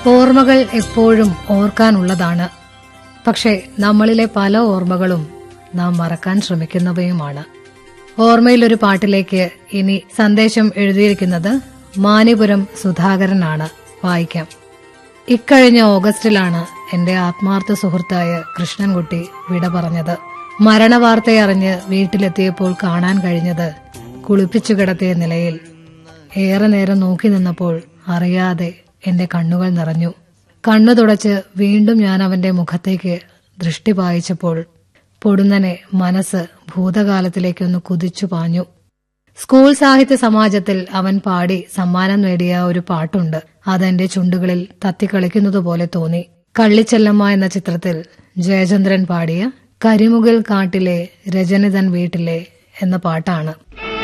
ഓർമ്മകൾ എപ്പോഴും ഓർക്കാനുള്ളതാണ് പക്ഷേ നമ്മളിലെ പല ഓർമ്മകളും നാം മറക്കാൻ ശ്രമിക്കുന്നവയുമാണ് ഓർമ്മയിലൊരു പാട്ടിലേക്ക് ഇനി സന്ദേശം എഴുതിയിരിക്കുന്നത് മാനിപുരം സുധാകരനാണ് വായിക്കാം ഇക്കഴിഞ്ഞ ഓഗസ്റ്റിലാണ് എന്റെ ആത്മാർത്ഥ സുഹൃത്തായ കൃഷ്ണൻകുട്ടി വിട പറഞ്ഞത് മരണവാർത്തയറിഞ്ഞ് വീട്ടിലെത്തിയപ്പോൾ കാണാൻ കഴിഞ്ഞത് കുളിപ്പിച്ചു കിടത്തിയ നിലയിൽ ഏറെ നേരം നോക്കി നിന്നപ്പോൾ അറിയാതെ എന്റെ കണ്ണുകൾ നിറഞ്ഞു കണ്ണു തുടച്ച് വീണ്ടും ഞാൻ അവന്റെ മുഖത്തേക്ക് ദൃഷ്ടി പായിച്ചപ്പോൾ പൊടുന്നനെ മനസ്സ് ഭൂതകാലത്തിലേക്കൊന്ന് കുതിച്ചു പാഞ്ഞു സ്കൂൾ സാഹിത്യ സമാജത്തിൽ അവൻ പാടി സമ്മാനം നേടിയ ഒരു പാട്ടുണ്ട് അതെന്റെ ചുണ്ടുകളിൽ തത്തിക്കളിക്കുന്നതുപോലെ തോന്നി കള്ളിച്ചെല്ലമ്മ എന്ന ചിത്രത്തിൽ ജയചന്ദ്രൻ പാടിയ കരിമുകിൽ കാട്ടിലെ രജനിതൻ വീട്ടിലെ എന്ന പാട്ടാണ്